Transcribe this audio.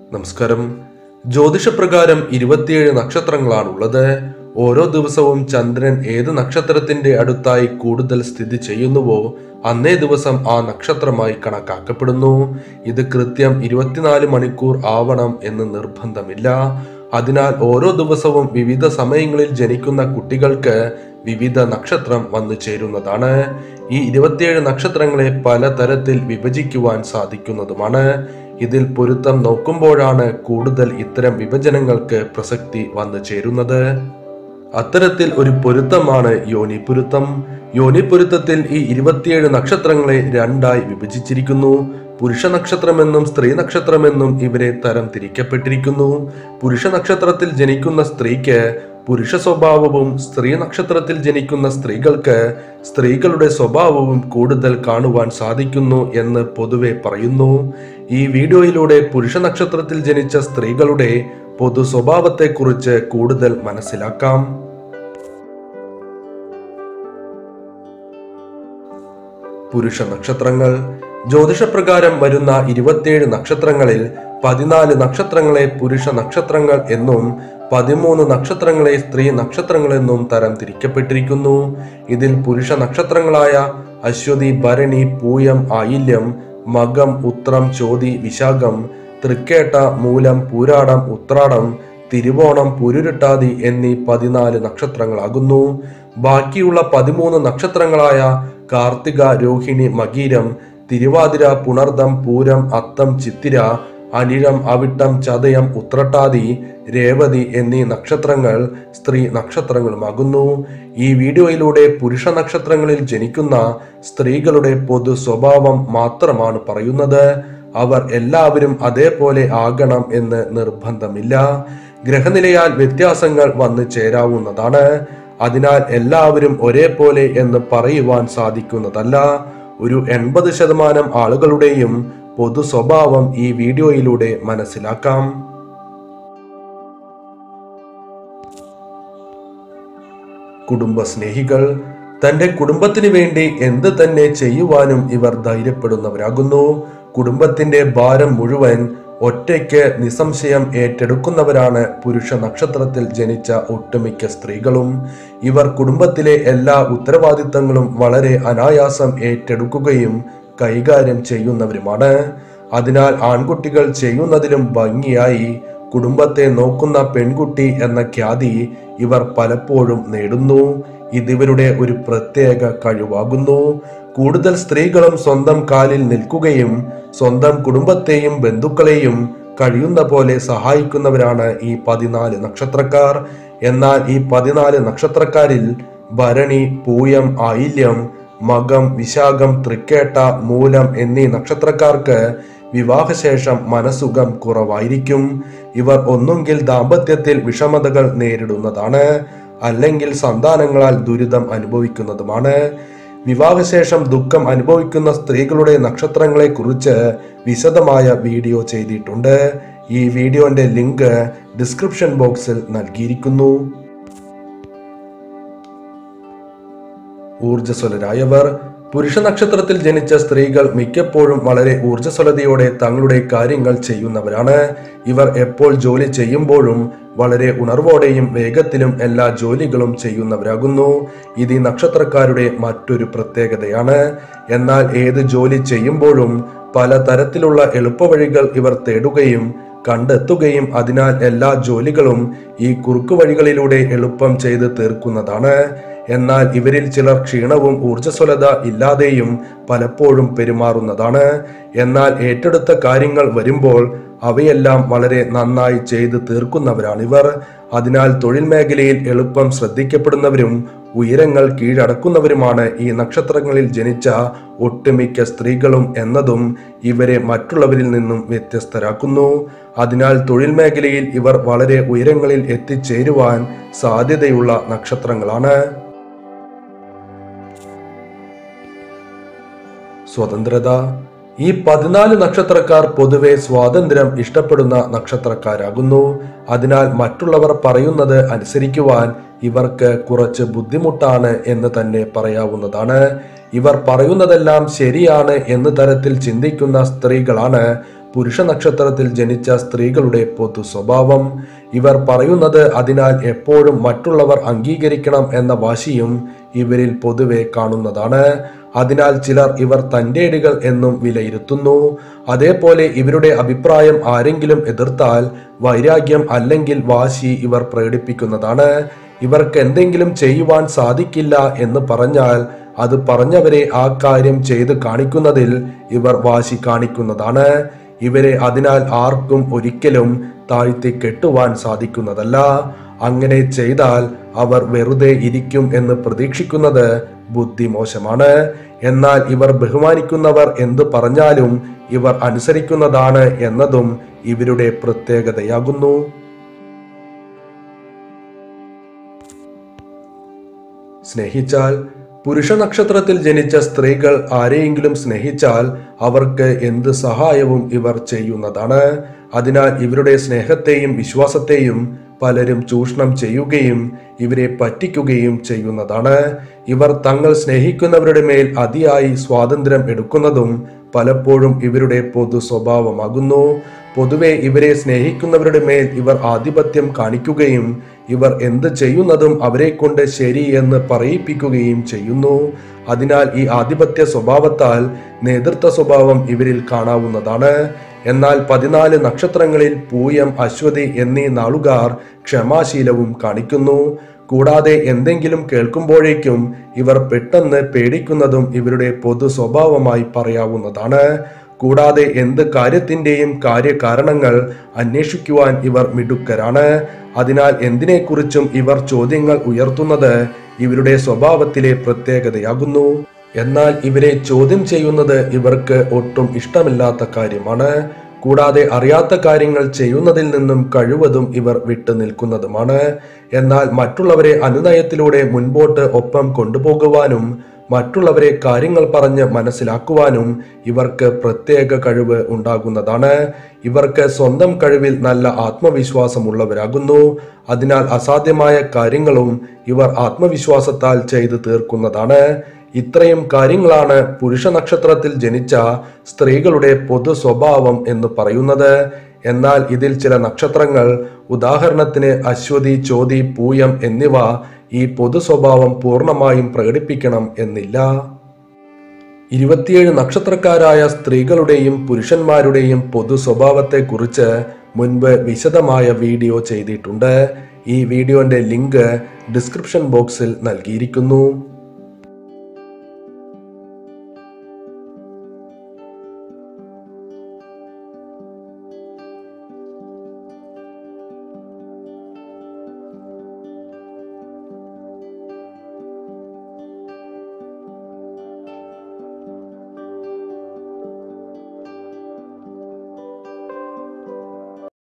നമസ്കാരം ജ്യോതിഷപ്രകാരം ഇരുപത്തിയേഴ് നക്ഷത്രങ്ങളാണുള്ളത് ഓരോ ദിവസവും ചന്ദ്രൻ ഏത് നക്ഷത്രത്തിന്റെ അടുത്തായി കൂടുതൽ സ്ഥിതി ചെയ്യുന്നുവോ അന്നേ ദിവസം ആ നക്ഷത്രമായി കണക്കാക്കപ്പെടുന്നു ഇത് കൃത്യം ഇരുപത്തിനാല് മണിക്കൂർ ആവണം എന്ന് നിർബന്ധമില്ല അതിനാൽ ഓരോ ദിവസവും വിവിധ സമയങ്ങളിൽ ജനിക്കുന്ന കുട്ടികൾക്ക് വിവിധ നക്ഷത്രം വന്നു ചേരുന്നതാണ് ഈ ഇരുപത്തിയേഴ് നക്ഷത്രങ്ങളെ പലതരത്തിൽ വിഭജിക്കുവാൻ സാധിക്കുന്നതുമാണ് ഇതിൽ പൊരുത്തം നോക്കുമ്പോഴാണ് കൂടുതൽ ഇത്തരം വിഭജനങ്ങൾക്ക് പ്രസക്തി വന്നു ചേരുന്നത് അത്തരത്തിൽ ഒരു പൊരുത്തമാണ് യോനിപൊരുത്തം യോനിപൊരുത്തത്തിൽ ഈ ഇരുപത്തിയേഴ് നക്ഷത്രങ്ങളെ രണ്ടായി വിഭജിച്ചിരിക്കുന്നു പുരുഷ നക്ഷത്രമെന്നും സ്ത്രീ നക്ഷത്രമെന്നും ഇവരെ തരം തിരിക്കപ്പെട്ടിരിക്കുന്നു പുരുഷ നക്ഷത്രത്തിൽ ജനിക്കുന്ന സ്ത്രീക്ക് പുരുഷ സ്വഭാവവും സ്ത്രീ നക്ഷത്രത്തിൽ ജനിക്കുന്ന സ്ത്രീകൾക്ക് സ്ത്രീകളുടെ സ്വഭാവവും കൂടുതൽ കാണുവാൻ സാധിക്കുന്നു എന്ന് പൊതുവെ പറയുന്നു ഈ വീഡിയോയിലൂടെ പുരുഷ നക്ഷത്രത്തിൽ ജനിച്ച സ്ത്രീകളുടെ പൊതു സ്വഭാവത്തെക്കുറിച്ച് കൂടുതൽ മനസ്സിലാക്കാം പുരുഷ നക്ഷത്രങ്ങൾ ജ്യോതിഷപ്രകാരം വരുന്ന ഇരുപത്തിയേഴ് നക്ഷത്രങ്ങളിൽ പതിനാല് നക്ഷത്രങ്ങളെ പുരുഷ നക്ഷത്രങ്ങൾ എന്നും പതിമൂന്ന് നക്ഷത്രങ്ങളെ സ്ത്രീ നക്ഷത്രങ്ങളെന്നും തരം തിരിക്കപ്പെട്ടിരിക്കുന്നു ഇതിൽ പുരുഷ നക്ഷത്രങ്ങളായ അശ്വതി ഭരണി പൂയം ആയില്യം മകം ഉത്രം ചോതി വിശാഖം തൃക്കേട്ട മൂലം പൂരാടം ഉത്രാടം തിരുവോണം പുരുരുട്ടാതി എന്നീ പതിനാല് നക്ഷത്രങ്ങളാകുന്നു ബാക്കിയുള്ള പതിമൂന്ന് നക്ഷത്രങ്ങളായ കാർത്തിക രോഹിണി മകീരം തിരുവാതിര പുണർദം പൂരം അത്തം ചിത്തിര അനിഴം അവിട്ടം ചതയം ഉത്രട്ടാതി രേവതി എന്നീ നക്ഷത്രങ്ങൾ സ്ത്രീ നക്ഷത്രങ്ങളുമാകുന്നു ഈ വീഡിയോയിലൂടെ പുരുഷ നക്ഷത്രങ്ങളിൽ ജനിക്കുന്ന സ്ത്രീകളുടെ പൊതു സ്വഭാവം മാത്രമാണ് പറയുന്നത് അവർ എല്ലാവരും അതേപോലെ ആകണം എന്ന് നിർബന്ധമില്ല ഗ്രഹനിലയാൽ വ്യത്യാസങ്ങൾ വന്നു ചേരാവുന്നതാണ് അതിനാൽ എല്ലാവരും ഒരേപോലെ എന്ന് പറയുവാൻ സാധിക്കുന്നതല്ല ഒരു എൺപത് ശതമാനം ആളുകളുടെയും പൊതു സ്വഭാവം ഈ വീഡിയോയിലൂടെ മനസ്സിലാക്കാം കുടുംബ സ്നേഹികൾ തന്റെ കുടുംബത്തിന് വേണ്ടി എന്ത് തന്നെ ചെയ്യുവാനും ഇവർ ധൈര്യപ്പെടുന്നവരാകുന്നു കുടുംബത്തിന്റെ ഭാരം മുഴുവൻ ഒറ്റയ്ക്ക് നിസ്സംശയം ഏറ്റെടുക്കുന്നവരാണ് പുരുഷ നക്ഷത്രത്തിൽ ജനിച്ച ഒട്ടുമിക്ക സ്ത്രീകളും ഇവർ കുടുംബത്തിലെ എല്ലാ ഉത്തരവാദിത്തങ്ങളും വളരെ അനായാസം ഏറ്റെടുക്കുകയും കൈകാര്യം ചെയ്യുന്നവരുമാണ് അതിനാൽ ആൺകുട്ടികൾ ചെയ്യുന്നതിലും ഭംഗിയായി കുടുംബത്തെ നോക്കുന്ന പെൺകുട്ടി എന്ന ഖ്യാതി ഇവർ പലപ്പോഴും നേടുന്നു ഇതിവരുടെ ഒരു പ്രത്യേക കഴിവാകുന്നു കൂടുതൽ സ്ത്രീകളും സ്വന്തം കാലിൽ നിൽക്കുകയും സ്വന്തം കുടുംബത്തെയും ബന്ധുക്കളെയും കഴിയുന്ന പോലെ സഹായിക്കുന്നവരാണ് ഈ പതിനാല് നക്ഷത്രക്കാർ എന്നാൽ ഈ പതിനാല് നക്ഷത്രക്കാരിൽ ഭരണി പൂയം ആയില്യം മകം വിശാഖം തൃക്കേട്ട മൂലം എന്നീ നക്ഷത്രക്കാർക്ക് വിവാഹശേഷം മനസുഖം കുറവായിരിക്കും ഇവർ ഒന്നുകിൽ ദാമ്പത്യത്തിൽ വിഷമതകൾ നേരിടുന്നതാണ് അല്ലെങ്കിൽ സന്താനങ്ങളാൽ ദുരിതം അനുഭവിക്കുന്നതുമാണ് വിവാഹശേഷം ദുഃഖം അനുഭവിക്കുന്ന സ്ത്രീകളുടെ നക്ഷത്രങ്ങളെ കുറിച്ച് വിശദമായ വീഡിയോ ചെയ്തിട്ടുണ്ട് ഈ വീഡിയോന്റെ ലിങ്ക് ഡിസ്ക്രിപ്ഷൻ ബോക്സിൽ നൽകിയിരിക്കുന്നു ഊർജ്ജസ്വലരായവർ പുരുഷ നക്ഷത്രത്തിൽ ജനിച്ച സ്ത്രീകൾ മിക്കപ്പോഴും വളരെ ഊർജ്ജസ്വലതയോടെ തങ്ങളുടെ കാര്യങ്ങൾ ചെയ്യുന്നവരാണ് ഇവർ എപ്പോൾ ജോലി ചെയ്യുമ്പോഴും വളരെ ഉണർവോടെയും വേഗത്തിലും എല്ലാ ജോലികളും ചെയ്യുന്നവരാകുന്നു ഇത് ഈ നക്ഷത്രക്കാരുടെ മറ്റൊരു പ്രത്യേകതയാണ് എന്നാൽ ഏത് ജോലി ചെയ്യുമ്പോഴും പല തരത്തിലുള്ള എളുപ്പവഴികൾ ഇവർ തേടുകയും കണ്ടെത്തുകയും അതിനാൽ എല്ലാ ജോലികളും ഈ കുറുക്കു വഴികളിലൂടെ എളുപ്പം ചെയ്ത് തീർക്കുന്നതാണ് എന്നാൽ ഇവരിൽ ചിലർ ക്ഷീണവും ഊർജ്ജസ്വലത ഇല്ലാതെയും പലപ്പോഴും പെരുമാറുന്നതാണ് എന്നാൽ ഏറ്റെടുത്ത കാര്യങ്ങൾ വരുമ്പോൾ അവയെല്ലാം വളരെ നന്നായി ചെയ്ത് തീർക്കുന്നവരാണിവർ അതിനാൽ തൊഴിൽ മേഖലയിൽ എളുപ്പം ശ്രദ്ധിക്കപ്പെടുന്നവരും ഉയരങ്ങൾ കീഴടക്കുന്നവരുമാണ് ഈ നക്ഷത്രങ്ങളിൽ ജനിച്ച ഒട്ടുമിക്ക സ്ത്രീകളും എന്നതും ഇവരെ മറ്റുള്ളവരിൽ നിന്നും വ്യത്യസ്തരാക്കുന്നു അതിനാൽ തൊഴിൽ മേഖലയിൽ ഇവർ വളരെ ഉയരങ്ങളിൽ എത്തിച്ചേരുവാൻ സാധ്യതയുള്ള നക്ഷത്രങ്ങളാണ് സ്വതന്ത്രത ഈ പതിനാല് നക്ഷത്രക്കാർ പൊതുവെ സ്വാതന്ത്ര്യം ഇഷ്ടപ്പെടുന്ന നക്ഷത്രക്കാരാകുന്നു അതിനാൽ മറ്റുള്ളവർ പറയുന്നത് അനുസരിക്കുവാൻ ഇവർക്ക് കുറച്ച് ബുദ്ധിമുട്ടാണ് എന്ന് തന്നെ പറയാവുന്നതാണ് ഇവർ പറയുന്നതെല്ലാം ശരിയാണ് എന്ന് തരത്തിൽ ചിന്തിക്കുന്ന സ്ത്രീകളാണ് പുരുഷ നക്ഷത്രത്തിൽ ജനിച്ച സ്ത്രീകളുടെ പൊതു സ്വഭാവം ഇവർ പറയുന്നത് അതിനാൽ എപ്പോഴും മറ്റുള്ളവർ അംഗീകരിക്കണം എന്ന വാശിയും ഇവരിൽ പൊതുവെ കാണുന്നതാണ് അതിനാൽ ചിലർ ഇവർ തൻ്റെടികൾ എന്നും വിലയിരുത്തുന്നു അതേപോലെ ഇവരുടെ അഭിപ്രായം ആരെങ്കിലും എതിർത്താൽ വൈരാഗ്യം അല്ലെങ്കിൽ വാശി ഇവർ പ്രകടിപ്പിക്കുന്നതാണ് ഇവർക്ക് എന്തെങ്കിലും ചെയ്യുവാൻ സാധിക്കില്ല എന്ന് പറഞ്ഞാൽ അത് പറഞ്ഞവരെ ആ കാര്യം ചെയ്ത് കാണിക്കുന്നതിൽ ഇവർ വാശി കാണിക്കുന്നതാണ് ഇവരെ അതിനാൽ ആർക്കും ഒരിക്കലും താഴ്ത്തി കെട്ടുവാൻ സാധിക്കുന്നതല്ല അങ്ങനെ ചെയ്താൽ അവർ വെറുതെ ഇരിക്കും എന്ന് പ്രതീക്ഷിക്കുന്നത് ബുദ്ധിമോശമാണ് എന്നാൽ ഇവർ ബഹുമാനിക്കുന്നവർ എന്തു പറഞ്ഞാലും ഇവർ അനുസരിക്കുന്നതാണ് എന്നതും ഇവരുടെ പ്രത്യേകതയാകുന്നു സ്നേഹിച്ചാൽ പുരുഷ നക്ഷത്രത്തിൽ ജനിച്ച സ്ത്രീകൾ ആരെയെങ്കിലും സ്നേഹിച്ചാൽ അവർക്ക് എന്ത് സഹായവും ഇവർ ചെയ്യുന്നതാണ് അതിനാൽ ഇവരുടെ സ്നേഹത്തെയും വിശ്വാസത്തെയും പലരും ചൂഷണം ചെയ്യുകയും ഇവരെ പറ്റിക്കുകയും ചെയ്യുന്നതാണ് ഇവർ തങ്ങൾ സ്നേഹിക്കുന്നവരുടെ മേൽ അതിയായി സ്വാതന്ത്ര്യം എടുക്കുന്നതും പലപ്പോഴും ഇവരുടെ പൊതു സ്വഭാവമാകുന്നു പൊതുവെ ഇവരെ സ്നേഹിക്കുന്നവരുടെ മേൽ ഇവർ ആധിപത്യം കാണിക്കുകയും ഇവർ എന്ത് ചെയ്യുന്നതും അവരെ കൊണ്ട് ശരി എന്ന് പറയിപ്പിക്കുകയും ചെയ്യുന്നു അതിനാൽ ഈ ആധിപത്യ സ്വഭാവത്താൽ നേതൃത്വ സ്വഭാവം ഇവരിൽ കാണാവുന്നതാണ് എന്നാൽ പതിനാല് നക്ഷത്രങ്ങളിൽ പൂയം അശ്വതി എന്നീ നാളുകാർ ക്ഷമാശീലവും കാണിക്കുന്നു കൂടാതെ എന്തെങ്കിലും കേൾക്കുമ്പോഴേക്കും ഇവർ പെട്ടെന്ന് പേടിക്കുന്നതും ഇവരുടെ പൊതു സ്വഭാവമായി പറയാവുന്നതാണ് കൂടാതെ എന്ത് കാര്യത്തിന്റെയും കാര്യകാരണങ്ങൾ അന്വേഷിക്കുവാൻ ഇവർ മിടുക്കരാണ് അതിനാൽ എന്തിനെക്കുറിച്ചും ഇവർ ചോദ്യങ്ങൾ ഉയർത്തുന്നത് ഇവരുടെ സ്വഭാവത്തിലെ പ്രത്യേകതയാകുന്നു എന്നാൽ ഇവരെ ചോദ്യം ചെയ്യുന്നത് ഇവർക്ക് ഒട്ടും ഇഷ്ടമില്ലാത്ത കാര്യമാണ് കൂടാതെ അറിയാത്ത കാര്യങ്ങൾ ചെയ്യുന്നതിൽ നിന്നും കഴിവതും ഇവർ വിട്ടു നിൽക്കുന്നതുമാണ് എന്നാൽ മറ്റുള്ളവരെ അനുനയത്തിലൂടെ മുൻപോട്ട് ഒപ്പം കൊണ്ടുപോകുവാനും മറ്റുള്ളവരെ കാര്യങ്ങൾ പറഞ്ഞ് മനസ്സിലാക്കുവാനും ഇവർക്ക് പ്രത്യേക കഴിവ് ഉണ്ടാകുന്നതാണ് ഇവർക്ക് സ്വന്തം കഴിവിൽ നല്ല ആത്മവിശ്വാസമുള്ളവരാകുന്നു അതിനാൽ അസാധ്യമായ കാര്യങ്ങളും ഇവർ ആത്മവിശ്വാസത്താൽ ചെയ്തു തീർക്കുന്നതാണ് ഇത്രയും കാര്യങ്ങളാണ് പുരുഷ നക്ഷത്രത്തിൽ ജനിച്ച സ്ത്രീകളുടെ പൊതു സ്വഭാവം എന്ന് പറയുന്നത് എന്നാൽ ഇതിൽ ചില നക്ഷത്രങ്ങൾ ഉദാഹരണത്തിന് അശ്വതി ചോതി പൂയം എന്നിവ ഈ പൊതു സ്വഭാവം പൂർണ്ണമായും പ്രകടിപ്പിക്കണം എന്നില്ല ഇരുപത്തിയേഴ് നക്ഷത്രക്കാരായ സ്ത്രീകളുടെയും പുരുഷന്മാരുടെയും പൊതു സ്വഭാവത്തെക്കുറിച്ച് മുൻപ് വിശദമായ വീഡിയോ ചെയ്തിട്ടുണ്ട് ഈ വീഡിയോന്റെ ലിങ്ക് ഡിസ്ക്രിപ്ഷൻ ബോക്സിൽ നൽകിയിരിക്കുന്നു